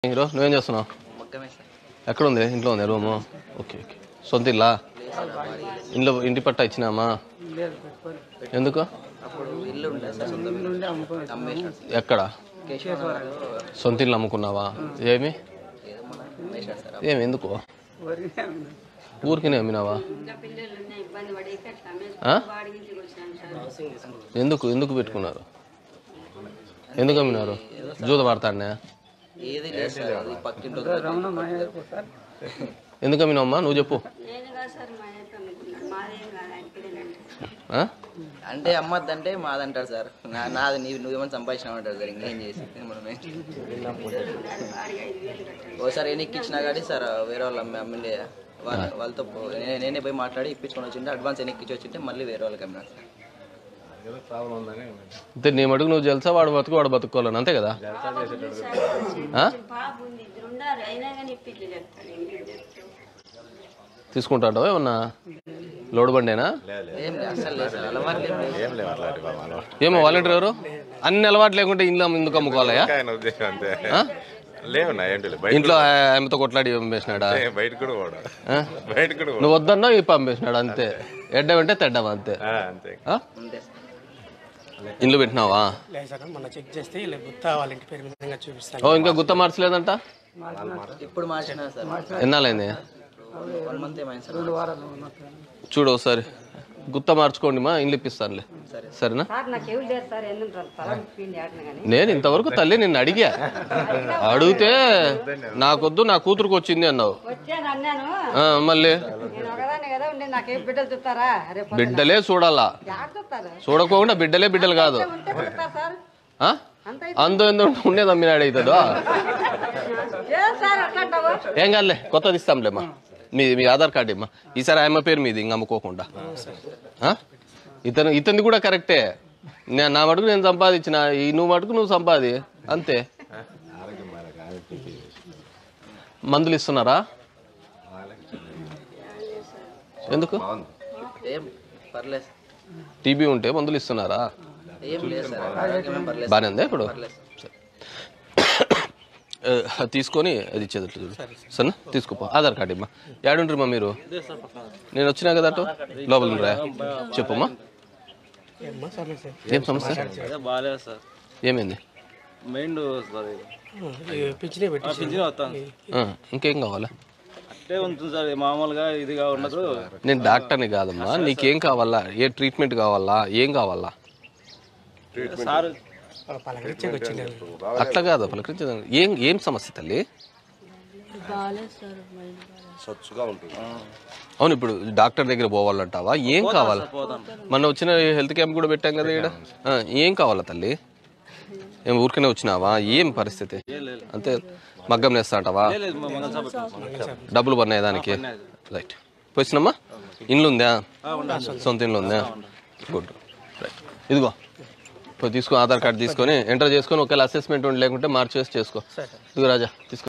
Hero నువ్వేం చేస్తున్నావు మొక్కమే sir ఎక్కడ ఉంది ఇంట్లో ఉంది రూము ఓకే ఓకే సొంత ఇల్లా ఇంట్లో ఇంటి పట్ట ఇచ్చినామా ఎందుకు అప్పుడు ఇల్లు ఉండే సార్ సొంత ఇల్లు అమ్మేసాడు సార్ ఎక్కడ కేశవరావు సొంత ఇల్లు అమ్ముకున్నావా ఏమి ఏదో మన అమ్మేశాడు సార్ ఏమి ఎందుకు ఊరికినే అమ్మినావా ఆ? ఎందుకు ఎందుకు పెట్టుకున్నారు ఎందుకు అమ్మినారు జూద పడతాడనే ఏది లేదు సార్ అది పక్కింటి ఎందుకు అమ్మినావమ్మా నువ్వు చెప్పు నేను కాదు సార్ మా అయ్యప్ప అనుకున్నాను మాదేం కాదు ఆయన పిల్లలంటే ఆ? అంటే అమ్మద్దంటే మాదంటాడు సార్ నా నాది నీవు నువ్వేమని సంపాదించినావు అంటాడు సార్ ఇంకేం చేసి మనమే ఓసారి ఎన్నికి ఇచ్చినా కానీ సార్ వేరే వాళ్ళు అమ్మి అమ్మిండే వాళ్ళ వాళ్ళతో పో- నే- నేనే పోయి మాట్లాడి ఇప్పించుకొని వచ్చింటే అడ్వాన్స్ ఎన్నికి ఇచ్చి వచ్చింటే మళ్ళీ వేరే వాళ్ళకి అమ్మినాడు సార్ అంతే నీ మటుకు నువ్వు తెలుసా వాడు బతుకు వాడు బతుకోవాలని అంతే కదా ఆ? పాప ఉంది ఇద్దరు ఉండారు అయినా కానీ ఇప్పిట్లు చెప్తాడు ఇంకేం చెప్తావు తీసుకుంటాడో ఏమన్నా లోడు బండేనా ఏం లేదు అసలు లేదు సార్ అలవాటు ఏం లేదు ఏమో వాలంటీర్ ఎవరు అన్ని అలవాటు లేకుంటే ఇంట్లో ఎందుకు అమ్ముకోవాలయ్యా ఆయన ఉద్దేశం అంతే ఆ? లేవున్నా ఏంటి లేవు. బయట ఇంట్లో ఆమెతో కొట్లాడి పంపేసినాడా ఏ, బయట కూడా పోవడం ఆ? బయట కూడా పోవడం. నువ్వు వద్దన్నా ఈ పంపేసినాడు అంతే ఎడ్డమంటే తెడ్డమా అంతే ఆ, అంతే ఆ? అంతే సార్ ఇల్లు పెట్టినావా లేదు సార్ మొన్న చెక్ చేస్తే ఇలా గుత్తా వాళ్ళ ఇంటి పేరు మీద చూపిస్తాను ఓ ఇంకా గుత్త మార్చలేదంట ఇప్పుడు మార్చినా సార్ ఎన్నాలైంది వన్ మంత్ ఏమైంది సార్ చూడు ఒకసారి గుత్త మార్చుకోండి మా ఇల్లు ఇప్పిస్తానులే సరేనా సార్ నాకు ఎవరు లేదు సార్ ఎందుకు తల ఉప్పింది ఆటన కానీ నేను ఇంతవరకు తల్లి నిన్ను అడిగా అడిగితే నాకొద్దు నా కూతురుకు వచ్చింది అన్నావు వచ్చాను అన్నాను ఆ, మళ్ళీ నేను ఒకదాన్ని కదా ఉండి నాకేం బిడ్డలు చూస్తారా రేపు బిడ్డలే చూడాలా యాడ చూస్తారు చూడకోకుండా బిడ్డలే బిడ్డలు కాదు ఉంటే పుడతారు సార్ ఆ? అంత అందు ఎందు ఉండేది అమ్మినాడు అవుతుందో ఏం సార్ అట్లా అంటావు ఏం కాదులే కొత్తది ఇస్తాంలేమ్మా మీ మీ ఆధార్ కార్డు ఇమ్మా ఈసారి ఆయమ్మ పేరు మీది ఇంక అమ్ముకోకుండా ఆ? ఇతను ఇతన్ని కూడా కరెక్టే నేను నా మటుకు నేను సంపాదించిన ఈ నువ్వు మటుకు నువ్వు సంపాది అంతే మందులు ఇస్తున్నారా ఎందుకు ఏం పర్లేదు సార్. టీబీ ఉంటే మందులు ఇస్తున్నారా ఏం లేదు సార్ ఆరోగ్యం ఏం పర్లేదు బాగానే ఉందా ఇప్పుడు పర్లేదు ఆ, అది తీసుకొని అది ఇచ్చేది అట్లా చూడు సరేనా తీసుకోపో ఆధార్ కార్డు ఇమ్మా ఏడుంటారమ్మా మీరు నేను వచ్చినా కదా అటు లోపల రా చెప్పమ్మా ఏమ్మా సార్ సార్ ఏం సమస్య అదే బాగాలేదు సార్ ఏమైంది మైండ్ సార్ పిచ్చినే పెట్టి పింఛన్ వస్తాను ఆ, ఇంకేం కావాలా అట్లే ఉంటుంది సార్ మామూలుగా ఇదిగా ఉండదు నేను డాక్టర్ని కాదమ్మా నీకేం కావాలా ఏ ట్రీట్మెంట్ కావాలా ఏం కావాలా సార్ పలకరించకి వచ్చింది అట్లా కాదు పలకరించదు ఏం ఏం సమస్య తల్లి అవును ఇప్పుడు డాక్టర్ దగ్గర పోవాలంటావా ఏం కావాలా మొన్న వచ్చిన హెల్త్ క్యాంప్ కూడా పెట్టాం కదా ఇక్కడ ఆ, ఏం కావాలా తల్లి ఏం ఊరికనే వచ్చినావా ఏం పరిస్థితి అంతే మగ్గం నేస్తా అంటావా లేదు మా మంగళ సార్ డబ్బులు పడినాయి దానికి రైట్ పోయినమ్మా ఇండ్లు ఉందా సొంత ఇండ్లు ఉందా గుడ్ రైట్ ఇదిగో పోయి తీసుకో ఆధార్ కార్డు తీసుకొని ఎంటర్ చేసుకొని ఒకవేళ అసెస్మెంట్ ఉండి లేకుంటే మార్చేసి చేసుకో ఇదిగో రాజా తీసుకో